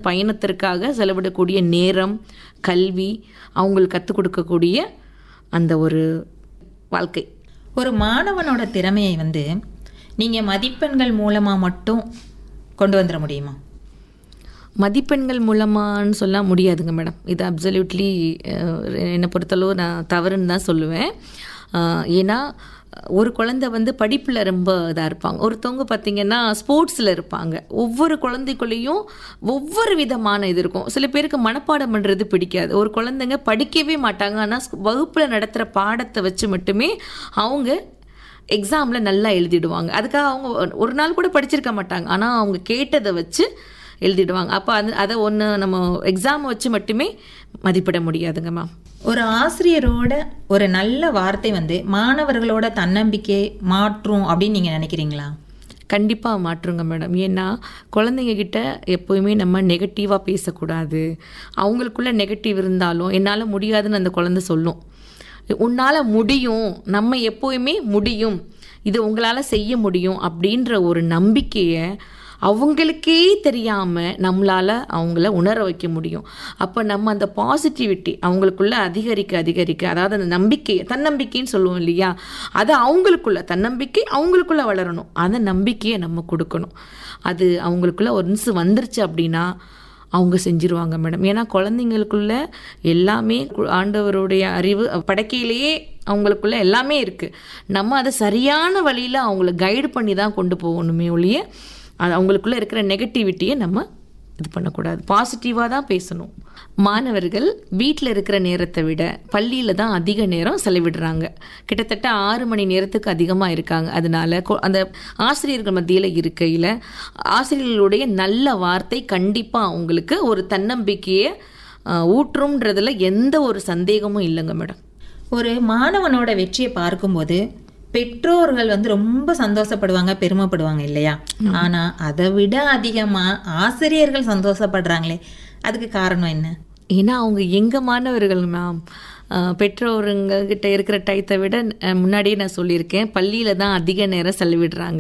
பயணத்திற்காக செலவிடக்கூடிய நேரம் கல்வி அவங்களுக்கு கற்றுக் கொடுக்கக்கூடிய அந்த ஒரு வாழ்க்கை ஒரு மாணவனோட திறமையை வந்து நீங்கள் மதிப்பெண்கள் மூலமாக மட்டும் கொண்டு வந்துட முடியுமா மதிப்பெண்கள் மூலமான்னு சொல்ல முடியாதுங்க மேடம் இது அப்சல்யூட்லி என்னை பொறுத்தளவு நான் தவறுன்னு தான் சொல்லுவேன் அஹ், ஏன்னா ஒரு குழந்தை வந்து படிப்பில் ரொம்ப இதாக இருப்பாங்க ஒருத்தவங்க பார்த்தீங்கன்னா ஸ்போர்ட்ஸில் இருப்பாங்க ஒவ்வொரு குழந்தைக்குள்ளேயும் ஒவ்வொரு விதமான இது இருக்கும் சில பேருக்கு மனப்பாடம் பண்ணுறது பிடிக்காது ஒரு குழந்தைங்க படிக்கவே மாட்டாங்க ஆனால் வகுப்பில் நடத்துகிற பாடத்தை வச்சு மட்டுமே அவங்க எக்ஸாமில் நல்லா எழுதிடுவாங்க அதுக்காக அவங்க ஒரு நாள் கூட படிச்சிருக்க மாட்டாங்க ஆனால் அவங்க கேட்டதை வச்சு எழுதிடுவாங்க அப்போ அது அதை ஒன்று நம்ம எக்ஸாம் வச்சு மட்டுமே மதிப்பிட முடியாதுங்க மேம் ஒரு ஆசிரியரோட ஒரு நல்ல வார்த்தை வந்து மாணவர்களோட தன்னம்பிக்கையை மாற்றும் அப்படின்னு நீங்கள் நினைக்கிறீங்களா கண்டிப்பாக மாற்றுங்க மேடம் ஏன்னா குழந்தைங்க கிட்ட எப்போயுமே நம்ம நெகட்டிவாக பேசக்கூடாது அவங்களுக்குள்ள நெகட்டிவ் இருந்தாலும் என்னால் முடியாதுன்னு அந்த குழந்தை சொல்லும் உன்னால் முடியும் நம்ம எப்போயுமே முடியும் இது உங்களால் செய்ய முடியும் அப்படின்ற ஒரு நம்பிக்கையை அவங்களுக்கே தெரியாமல் நம்மளால் அவங்கள உணர வைக்க முடியும் அப்போ நம்ம அந்த பாசிட்டிவிட்டி அவங்களுக்குள்ள அதிகரிக்க அதிகரிக்க அதாவது அந்த நம்பிக்கையை தன்னம்பிக்கைன்னு சொல்லுவோம் இல்லையா அது அவங்களுக்குள்ள தன்னம்பிக்கை அவங்களுக்குள்ள வளரணும் அந்த நம்பிக்கையை நம்ம கொடுக்கணும் அது அவங்களுக்குள்ள ஒன்ஸ் வந்துருச்சு அப்படின்னா அவங்க செஞ்சிருவாங்க மேடம் ஏன்னா குழந்தைங்களுக்குள்ள எல்லாமே கு- ஆண்டவருடைய அறிவு படைக்கையிலேயே அவங்களுக்குள்ள எல்லாமே இருக்குது நம்ம அதை சரியான வழியில் அவங்கள கைடு பண்ணி தான் கொண்டு போகணுமே ஒழிய அது அவங்களுக்குள்ள இருக்கிற நெகட்டிவிட்டியை நம்ம இது பண்ணக்கூடாது பாசிட்டிவாக தான் பேசணும் மாணவர்கள் வீட்டில் இருக்கிற நேரத்தை விட பள்ளியில் தான் அதிக நேரம் செலவிடுறாங்க கிட்டத்தட்ட ஆறு மணி நேரத்துக்கு அதிகமாக இருக்காங்க அதனால கொ- அந்த ஆசிரியர்கள் மத்தியில் இருக்கையில் ஆசிரியர்களுடைய நல்ல வார்த்தை கண்டிப்பாக அவங்களுக்கு ஒரு தன்னம்பிக்கையை ஆஹ், ஊற்றும்ன்றதுல எந்த ஒரு சந்தேகமும் இல்லைங்க மேடம் ஒரு மாணவனோட வெற்றியை பார்க்கும்போது பெற்றோர்கள் வந்து ரொம்ப சந்தோஷப்படுவாங்க பெருமைப்படுவாங்க இல்லையா ஆனா அதை விட அதிகமா ஆசிரியர்கள் சந்தோஷப்படுறாங்களே அதுக்கு காரணம் என்ன ஏன்னா அவங்க எங்க மாணவர்கள் மேம் பெற்றோருங்க கிட்ட இருக்கிற டயத்தை விட அஹ், முன்னாடியே நான் சொல்லியிருக்கேன் பள்ளியில் தான் அதிக நேரம் செலவிடுறாங்க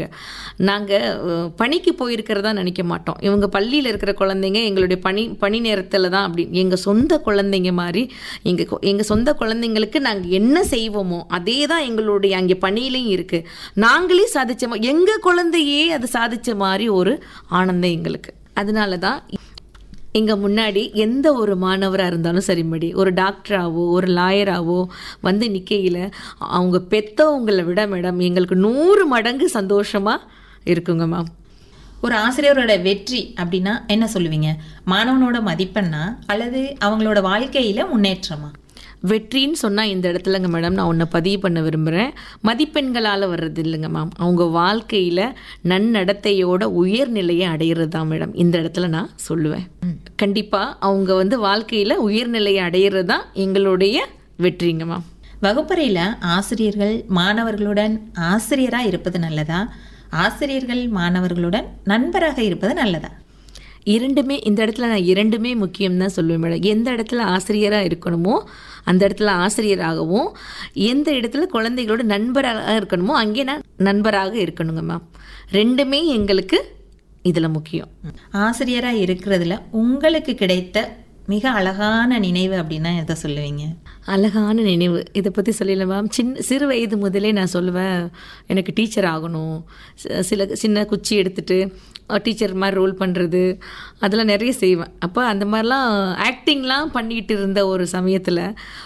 நாங்கள் பணிக்கு போயிருக்கிறதா நினைக்க மாட்டோம் இவங்க பள்ளியில் இருக்கிற குழந்தைங்க எங்களுடைய பணி பணி நேரத்தில் தான் அப்படி எங்கள் சொந்த குழந்தைங்க மாதிரி எங்கள் எங்கள் சொந்த குழந்தைங்களுக்கு நாங்கள் என்ன செய்வோமோ அதே தான் எங்களுடைய அங்கே பணியிலையும் இருக்குது நாங்களே சாதிச்ச மா- எங்க குழந்தையே அது சாதிச்ச மாதிரி ஒரு ஆனந்தம் எங்களுக்கு அதனால தான் இங்கே முன்னாடி எந்த ஒரு மாணவராக இருந்தாலும் சரி மடி ஒரு டாக்டராவோ ஒரு லாயராவோ வந்து நிற்கையில் அவங்க பெற்றவங்களை விட மேடம் எங்களுக்கு நூறு மடங்கு சந்தோஷமாக இருக்குங்க மேம் ஒரு ஆசிரியரோட வெற்றி அப்படின்னா என்ன சொல்லுவீங்க மாணவனோட மதிப்பெண்ணா அல்லது அவங்களோட வாழ்க்கையில முன்னேற்றமா வெற்றின்னு சொன்னால் இந்த இடத்துலங்க மேடம் நான் உன்னை பதிவு பண்ண விரும்புகிறேன் மதிப்பெண்களால் வர்றது இல்லைங்க மேம் அவங்க வாழ்க்கையில் நன்னடத்தையோட உயர்நிலையை அடையிறது தான் மேடம் இந்த இடத்துல நான் சொல்லுவேன் கண்டிப்பாக அவங்க வந்து வாழ்க்கையில் உயர்நிலையை அடையிறது தான் எங்களுடைய வெற்றிங்க மேம் வகுப்பறையில ஆசிரியர்கள் மாணவர்களுடன் ஆசிரியரா இருப்பது நல்லதா ஆசிரியர்கள் மாணவர்களுடன் நண்பராக இருப்பது நல்லதா இரண்டுமே இந்த இடத்துல நான் இரண்டுமே முக்கியம் தான் சொல்லுவேன் மேடம் எந்த இடத்துல ஆசிரியராக இருக்கணுமோ அந்த இடத்துல ஆசிரியராகவும் எந்த இடத்துல குழந்தைகளோட நண்பராக இருக்கணுமோ அங்கே நான் நண்பராக இருக்கணுங்க மேம் ரெண்டுமே எங்களுக்கு இதில் முக்கியம் ஆசிரியரா இருக்கிறதுல உங்களுக்கு கிடைத்த மிக அழகான நினைவு அப்படின்னா எதை சொல்லுவீங்க அழகான நினைவு இதை பற்றி சொல்லல மேம் சின்ன சிறு வயது முதலே நான் சொல்லுவேன் எனக்கு டீச்சர் ஆகணும் சி- சில சின்ன குச்சி எடுத்துட்டு டீச்சர் மாதிரி ரோல் பண்ணுறது அதெல்லாம் நிறைய செய்வேன் அப்போ அந்த மாதிரிலாம் ஆக்டிங்லாம் பண்ணிகிட்டு இருந்த ஒரு சமயத்தில்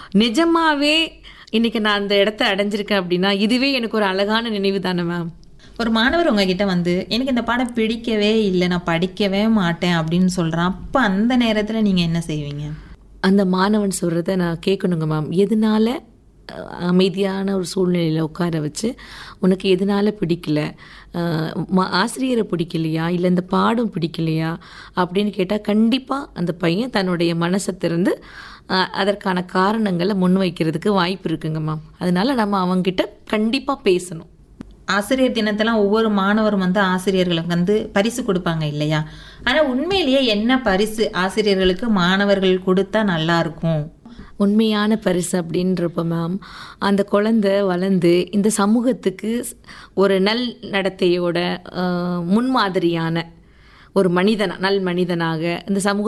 நிஜமாவே இன்னைக்கு நான் அந்த இடத்த அடைஞ்சிருக்கேன் அப்படின்னா இதுவே எனக்கு ஒரு அழகான நினைவு தானே மேம் ஒரு மாணவர் உங்ககிட்ட வந்து எனக்கு இந்த பாடம் பிடிக்கவே இல்லை நான் படிக்கவே மாட்டேன் அப்படின்னு சொல்றான் அப்ப அந்த நேரத்துல நீங்க என்ன செய்வீங்க அந்த மாணவன் சொல்கிறத நான் கேட்கணுங்க மேம் எதனால அஹ், அமைதியான ஒரு சூழ்நிலையில் உட்கார வச்சு உனக்கு எதனால பிடிக்கல அஹ், ம- ஆசிரியரை பிடிக்கலையா இல்லை இந்த பாடம் பிடிக்கலையா அப்படின்னு கேட்டால் கண்டிப்பாக அந்த பையன் தன்னுடைய மனசை திறந்து அஹ், அதற்கான காரணங்களை முன்வைக்கிறதுக்கு வாய்ப்பு இருக்குங்க மேம் அதனால நம்ம அவங்ககிட்ட கண்டிப்பாக பேசணும் ஆசிரியர் தினத்தெல்லாம் ஒவ்வொரு மாணவரும் வந்து ஆசிரியர்களுக்கு வந்து பரிசு கொடுப்பாங்க இல்லையா ஆனா உண்மையிலேயே என்ன பரிசு ஆசிரியர்களுக்கு மாணவர்கள் கொடுத்தா நல்லா இருக்கும் உண்மையான பரிசு அப்படின்றப்ப மேம் அந்த குழந்தை வளர்ந்து இந்த சமூகத்துக்கு ஒரு நல் நடத்தையோட அஹ், முன்மாதிரியான ஒரு மனிதனா நல் மனிதனாக இந்த சமூக